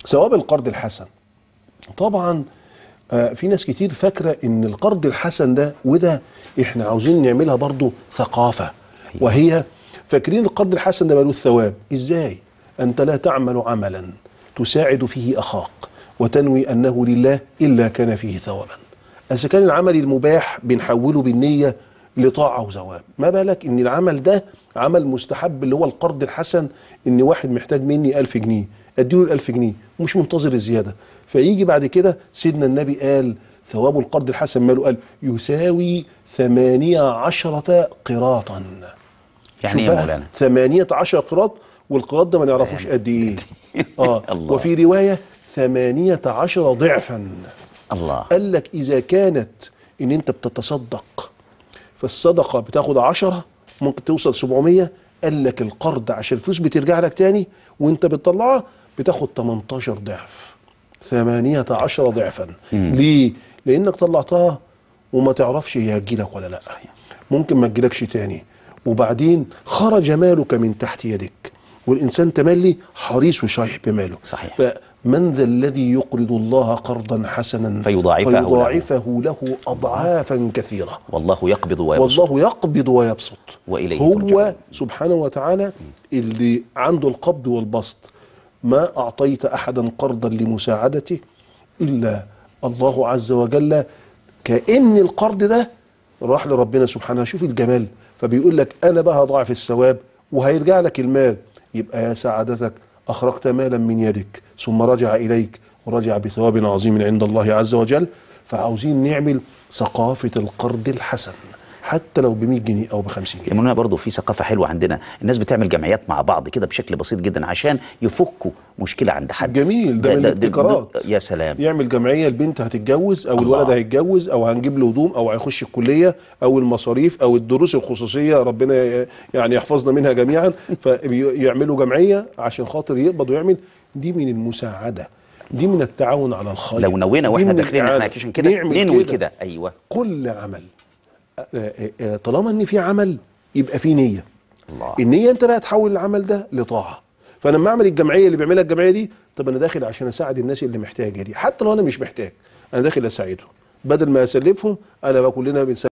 ثواب القرض الحسن طبعا آه، في ناس كتير فاكره ان القرض الحسن ده وده احنا عاوزين نعملها برضو ثقافه وهي فاكرين القرض الحسن ده ملوش ثواب ازاي انت لا تعمل عملا تساعد فيه اخاك وتنوي انه لله الا كان فيه ثوابا اذا كان العمل المباح بنحوله بالنيه لطاعه وثواب ما بالك ان العمل ده عمل مستحب اللي هو القرض الحسن ان واحد محتاج مني ألف جنيه اديله الألف جنيه ومش منتظر الزياده فيجي بعد كده سيدنا النبي قال ثواب القرض الحسن ماله قال يساوي ثمانية عشرة قراطا يعني ايه شوف يا بقى، مولانا ثمانية عشر قراط والقراط ده ما نعرفوش قد ايه اه الله. وفي رواية ثمانية عشر ضعفا الله قال لك إذا كانت إن أنت بتتصدق فالصدقة بتاخد عشرة ممكن توصل 700 قال لك القرض عشان الفلوس بترجع لك تاني وأنت بتطلعها بتاخد 18 ضعف 18 ضعفا ليه؟ لأنك طلعتها وما تعرفش هي هتجيلك ولا لا ممكن ما تجيلكش تاني وبعدين خرج مالك من تحت يدك والإنسان تملي حريص وشايح بماله صحيح. فمن ذا الذي يقرض الله قرضا حسنا فيضاعفه له. فيضاعفه له أضعافا كثيرة والله يقبض ويبسط والله يقبض ويبسط وإليه هو ترجعون. سبحانه وتعالى اللي عنده القبض والبسط ما أعطيت أحدا قرضا لمساعدته إلا الله عز وجل كأن القرض ده راح لربنا سبحانه شوف الجمال فبيقول لك أنا بقى هضاعف الثواب وهيرجع لك المال يبقى يا سعادتك أخرجت مالا من يدك ثم رجع إليك ورجع بثواب عظيم عند الله عز وجل فعاوزين نعمل ثقافة القرض الحسن حتى لو ب 100 جنيه أو ب 50 يا جنيه مولانا برضه في ثقافه حلوه عندنا الناس بتعمل جمعيات مع بعض كده بشكل بسيط جدا عشان يفكوا مشكله عند حد جميل ده من الابتكارات يا سلام يعمل جمعيه البنت هتتجوز او الله. الولد هيتجوز او هنجيب له هدوم او هيخش الكليه او المصاريف او الدروس الخصوصيه ربنا ي- يعني يحفظنا منها جميعا فيعملوا جمعيه عشان خاطر يقبض ويعمل دي من المساعده دي من التعاون على الخير لو نوينا دي واحنا من داخلين احنا الإعانة. عشان كده نعمل ننوي كده ايوه كل عمل آه، آه، آه، طالما ان في عمل يبقى في نيه الله النيه انت بقى تحول العمل ده لطاعه فانا لما اعمل الجمعيه اللي بيعملها الجمعيه دي طب انا داخل عشان اساعد الناس اللي محتاجه دي حتى لو انا مش محتاج انا داخل اساعدهم بدل ما اسلفهم انا بقى كلنا بنسلف